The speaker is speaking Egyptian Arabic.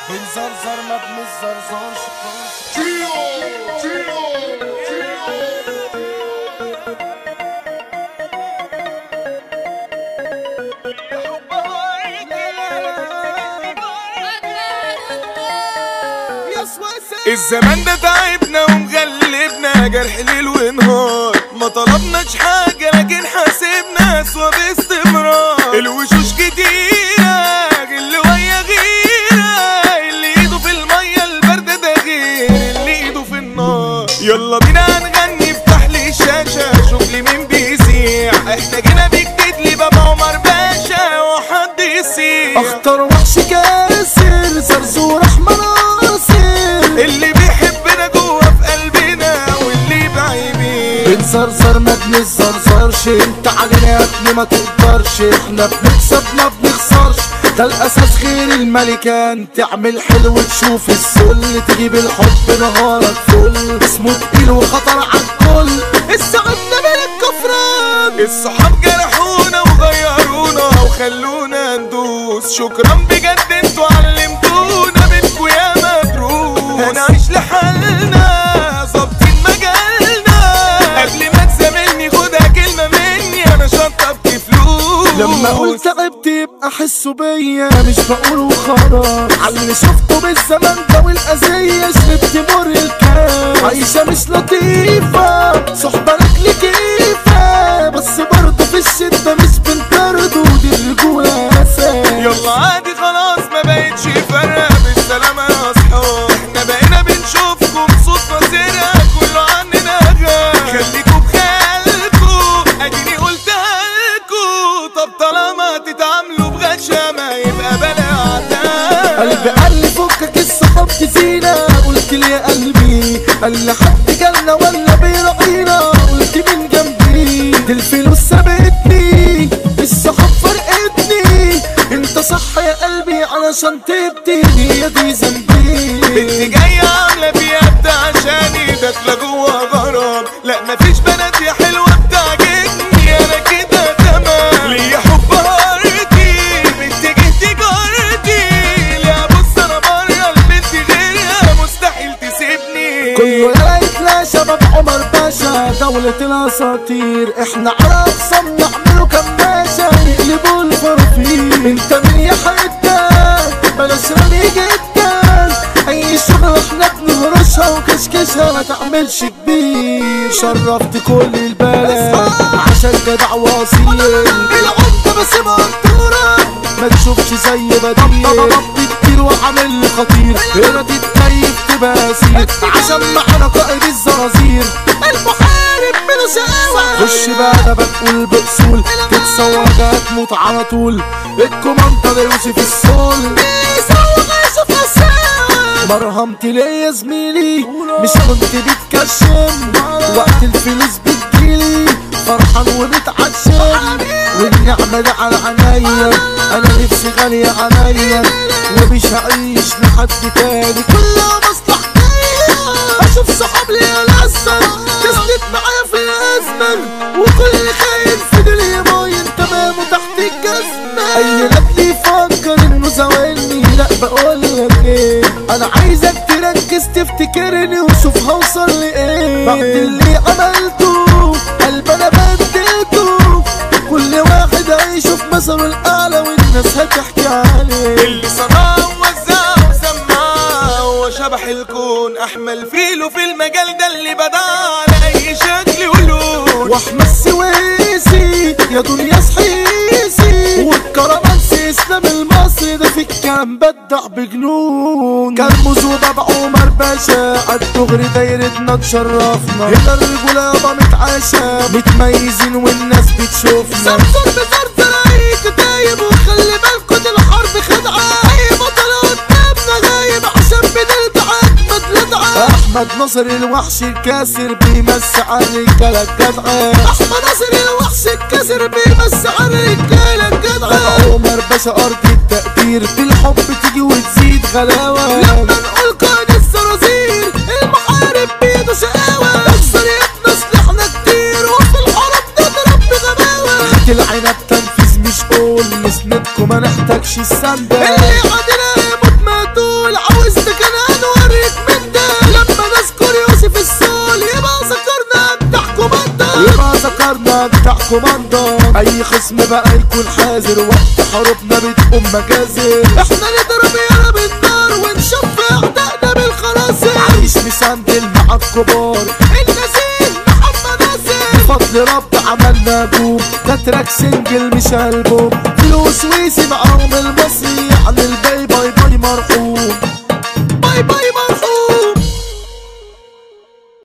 بنزرزر ما بنزرزرش الزمان ده تعبنا ومغلبنا جرح ليل ونهار ما طلبناش حاجة لكن حاسبنا اسوا باستمرار الوشوش كتيرة اللي ويا غيرة اللي ايده في المية الباردة ده غير اللي ايده في النار يلا بينا هنغني افتح لي الشاشة شوف لي مين بيسيع احنا جينا بجديد لي بابا عمر باشا وحد يسيع اختار وحش كاسر زرزور احمر عاصر اللي بيحبنا جوه في قلبنا واللي بعيبين بنزرزر ما بنزرزرش انت علينا يا ابني ما تقدرش احنا بنكسب ما بنخسرش ده الاساس غير الملكان تعمل حلو تشوف السل تجيب الحب نهارك فل اسمه تقيل وخطر على الكل السعادة من الكفران الصحاب جرحونا وغيرونا وخلونا ندوس شكرا بجد انتوا علمتونا منكوا يا مدروس هنعيش لحالنا ظابطين مجالنا قبل ما تزاملني خدها كلمة مني انا شطبت فلوس لما اقول تعبت يبقى حسوا بيا مش بقول وخلاص على اللي شفته بالزمن ده والاذيه شربت مر الكاس عايشه مش لطيفه صحبه لك كيفه بس برضه في الشده مش بنطرد ودي الرجوله اساس يلا عادي خلاص ما بقتش فارقة بالسلامة يا اصحاب احنا بقينا بنشوفكم صدفة سرقة كله عننا غاب خليكوا بخيالكوا اديني قلتها لكوا طب طالما تتعاملوا بغشامة يبقى بلا عتاب قلبي قال لي فكك الصحاب تزينا قلت لي يا قلبي قال لي حد جالنا ولا بيراعينا قلت من جنبي دي الفلوس سابتني الصحاب فرقتني انت صح يا قلبي علشان تبتدي هي دي ذنبي بنت جاية عاملة فيها بتاع عشاني داخلة جوا غرام لا مفيش بنات يا حلوة بتعجبني انا كده تمام ليا حب هارتي بنت جهتي جارتي لا بص انا برا البنت غيرها مستحيل تسيبني كله يلا يتلاشى باب عمر باشا دولة الاساطير احنا على اقسام نعمله كماشة نقلبوا الفرافير انت من يا حتة بلاش رمي جدا اي شغل احنا بنهرشها وكشكشها ما تعملش كبير شرفت كل البلد عشان جدع واصيل العمدة بس منطورة ما تشوفش زي بديل ضبط كتير وعامل لي خطير ارادي التايب تبقى اسير عشان معانا قائد الزرازير المحارب من شقاوة خش بقى ده بتقول باصول تتصور ده هتموت على طول الكوماندر يوسف السول بيسوق يوسف السول مرهمتي ليه يا زميلي مش كنت بتكشم وقت الفلوس بتجيلي فرحان ومتعشم والنعمة دي على عينيا انا نفسي غالية عليا ومش هعيش لحد تاني كلها مصلحتي اشوف صحاب ليا الاسد تسند معايا في الازمة وكل خاين في دنيا باين تمام تحت الجزمة اي نبل يفكر انه زاولني لا بقول لك ايه انا عايزك تركز تفتكرني وشوف هوصل لايه بعد اللي عملته قلب انا بدلته كل واحد هيشوف مثله الاعلى والناس هتحكي عليه اللي صنعه ووزعه وسمعه هو شبح الكون احمل فيلو في المجال ده اللي بدع على اي شكل ولون واحمد السويسي يا دنيا صحيسي والكرمانسي اسلام المصري ده في الكلام بدع بجنون كرموز وبابا عمر باشا عالدغري دايرتنا تشرفنا هنا الرجولة يابا متعاشى متميزين والناس بتشوفنا زرزر بزرزر اي كتايب وخلي بالكوا دي الحرب خدعة اي بطل قدامنا غايب عشان بنلدع اجمد لدعة احمد ناصر الوحش الكاسر بيمس على الرجالة الجدعة احمد ناصر الوحش الكاسر بيمس على الرجالة الجدعة عمر باشا ارض التقدير بالحب تيجي وتزيد غلاوة لما نقول قائد الزرازير المحارب بيده شقاوة اكسر يدنا سلاحنا كتير وفي الحرب نضرب بغباوة خد العنب تنفيذ مش قول نسندكم ما نحتاجش السندة اللي عادنا يموت ما تقول بتاع كوماندر اي خصم بقى يكون حذر وقت حروبنا بتقوم مجازر احنا نضرب يالا بالنار ونشوف اعدائنا بالخنازير عايش مسندل مع الكبار الغسيل محمد ناصر بفضل رب عملنا بوم ده تراك سنجل مش البوم فلوس ويسي معاهم المصري يعني الباي باي باي مرحوم باي باي مرحوم